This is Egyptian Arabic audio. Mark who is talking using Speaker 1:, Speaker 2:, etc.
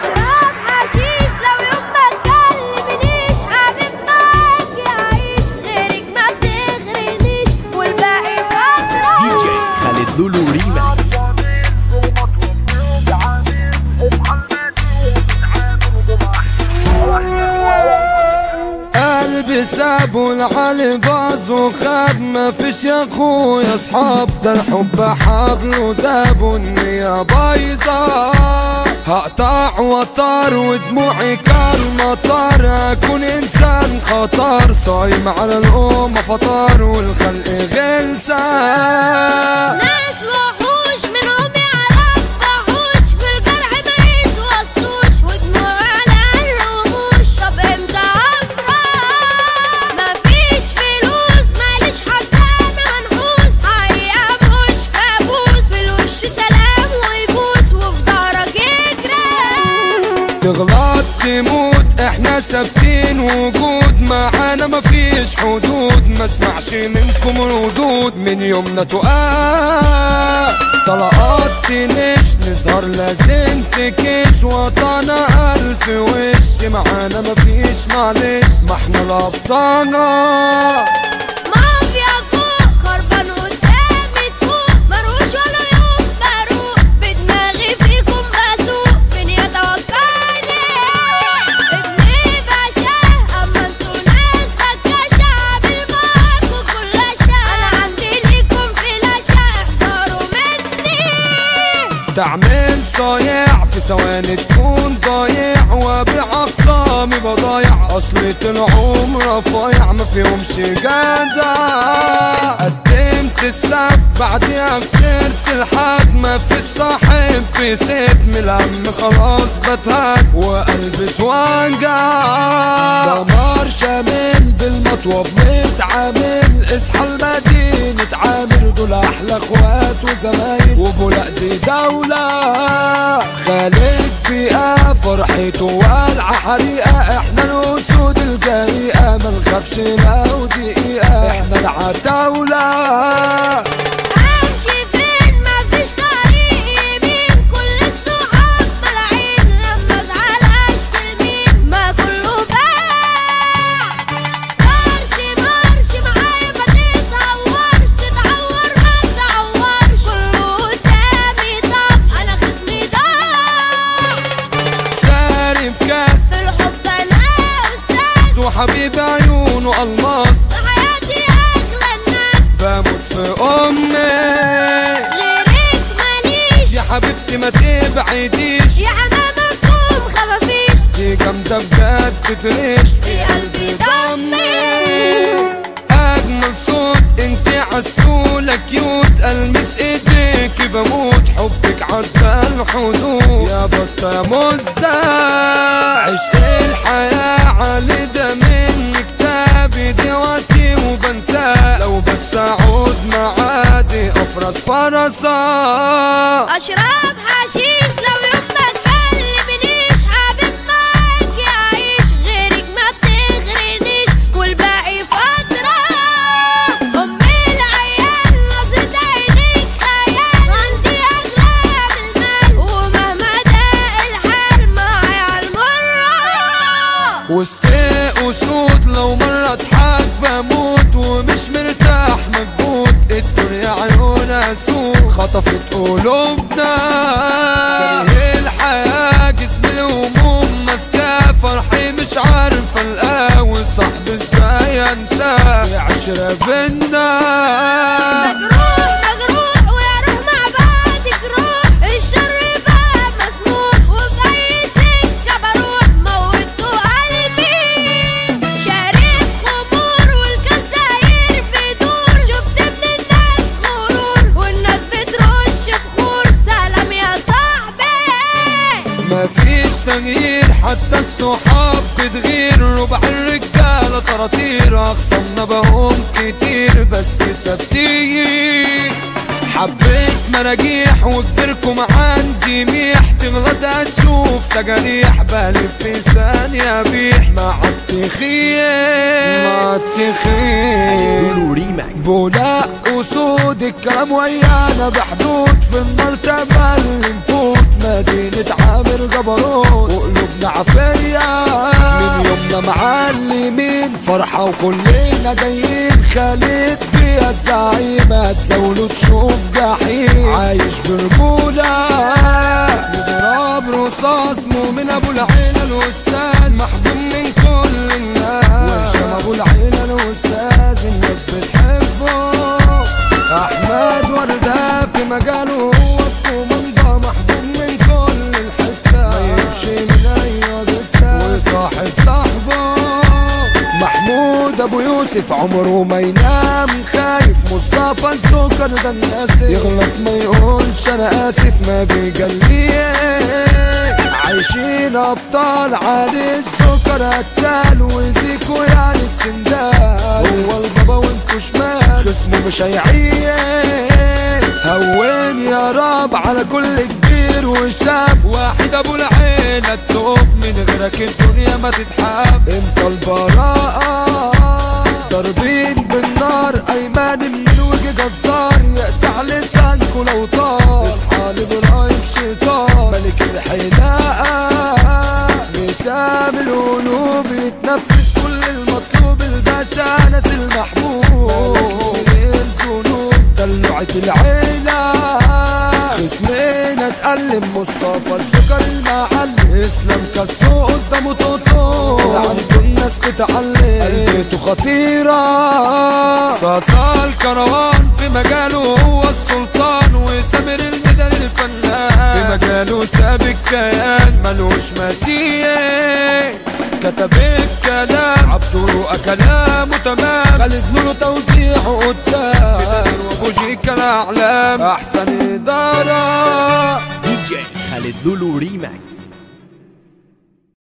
Speaker 1: اشرب حشيش لو يوم ما تكلمنيش حبيب معاك يعيش غيرك ما بتغرنيش والباقي فترة
Speaker 2: دي جي خالد لولو ريما
Speaker 3: قلبي ساب والعلي باظ وخاب ما فيش يا اخويا اصحاب ده الحب حبل وداب والنية بايظة هقطع وطار ودموعي كالمطر اكون انسان خطر صايم على الامة فطار والخلق غلسة
Speaker 1: ناس وحوش منهم يعرف وحوش في الجرح ما يتوصوش ودموع على الرموش طب امتى افرح مفيش فلوس ماليش حسانة منحوس حقيقة مش كابوس في الوش سلام ويبوس وفي ظهرك يجري
Speaker 3: تغلط تموت احنا ثابتين وجود معانا مفيش حدود ما اسمعش منكم ردود من يومنا تقال طلقات تنش نظهر لازم تكش وطنا الف وش معانا مفيش معلش ما احنا الابطالة
Speaker 1: مافيا فوق خربان قدامي تفوق مروش ولا يوم بروق بدماغي فيكم بسوق من يتوقعني ابني باشا اما انتوا ناس بكاشة عامل معاكوا كل شا انا عندي ليكم فلاشة احذروا مني
Speaker 3: تعمل صايع في ثواني تكون ضايع وابيع اخصامي بضايع اصلي العمر رفايع ما فيهمش جدع قدمت السب بعديها خسرت الحق ما في الصاحب في ست من الهم خلاص بتهد وقلبي اتوجع دمار شامل بالمطوب متعامل اصحى المدينة عامر دول احلى اخوات وزمايل وبولاق دي دولة خالد بيئة فرحته والعة حريقة احنا الاسود الجريئة ما نخافش لو دقيقة احنا العتاولة
Speaker 1: امشي فين مفيش طريق يمين كل الصحاب ملاعين لما ازعل اشكي لمين ما كله باع مارش مارش معايا ما تتهورش تتعور ما تتعورش كله قدامي طف انا خصمي ضاع
Speaker 3: سارب كاس
Speaker 1: في الحب انا استاذ
Speaker 3: وحبيب عيونه الماس
Speaker 1: في حياتي اغلى الناس
Speaker 3: بموت في امي
Speaker 1: غيرك ماليش
Speaker 3: يا حبيبتي ما تبعديش
Speaker 1: يا حمامكم خفافيش
Speaker 3: دي جامدة بجد تريش
Speaker 1: في قلبي ضمي
Speaker 3: أجمل صوت انت عسولة كيوت ألمس ايديك بموت حبك عدى الحدود يا بطة يا مزة عشق الحياة علي ده من كتابي دلوقتي وبنساه لو بس أعود معادي أفرس فرسة
Speaker 1: اشرب حشيش لو يوم ما تكلمنيش حبيب معاك يعيش غيرك ما بتغرنيش والباقي فترة امي العيال نظرة عينيك خيال عندي اغلى من المال ومهما ضاق الحال معايا عالمرة
Speaker 3: وسط اسود لو مرة اضحك بموت ومش مرتاح مكبوت الدنيا عيونها سوق خطفت قلوبنا كاره الحياة جسم الهموم ماسكاه فرحي مش عارف القاه صاحبي ازاي انساه في عشرة بينا
Speaker 1: مجروح مجروح ويا روح مع بعضك روح الشر بقى مسموح وفي اي سكه بروح موتوا قلبي شارب خمور والكاس داير بدور شفت من الناس غرور والناس بترش بخور سلام يا صاحبي
Speaker 3: مفيش تغيير حتى الصحاب بتغير ربع الرجالة طراطير أخصمنا بهم كتير بس ثابتين حبيت مراجيح وكبركم عندي ميح تغلط هتشوف تجاريح بلف في ثانية بيح مع التخيل مع التخيل
Speaker 2: لولو ريماكس
Speaker 3: بولاق اسود الكلام ويانا بحدود في المرتبة اللي نفوت مدينة عامر جبروت فرحة وكلنا جايين خالد بيها الزعيم هتزاوله تشوف جحيم عايش برجولة نضرب رصاص مؤمن ابو العيلة الاستاذ محبوب من كل الناس وهشام ابو العيلة الاستاذ الناس بتحبه احمد وردة في مجاله هو الكوماندا محبوب من كل الحتة ما يمشي من اي حتة وصاحب صاحبه محمود ابو يوسف عمره ما ينام خايف مصطفى السكر ده الناس يغلط ما يقولش انا اسف ما بيجليه عايشين ابطال علي السكر قتال وزيكو يعني السندال هو البابا وانتو شمال اسمه مش هيعيش هون يا رب على كل كبير وشاب واحد ابو العين التوب من غيرك الدنيا ما تتحب انت البراءة ضاربين بالنار ايمان من وجه جزار يقطع لسانكو لو طار اصحى لبرايم شيطان ملك الحلاقة بسام القلوب يتنفس كل المطلوب الباشا ناس المحبوب ملك الذنوب دلوعة العيلة خصمنا اتألم مصطفى الشكر المعلم اسلام كسو قدامه توتو عنده الناس تتعلم قلبته خطيرة صاصا الكروان في مجاله هو السلطان وسامر الميدان الفنان في مجاله ساب الكيان ملوش مثيل كتب الكلام عبده كلامه تمام خالد نوره توزيعه قدام بدر وابوجيكا الاعلام احسن اداره
Speaker 2: دي جي خالد لولو ريماكس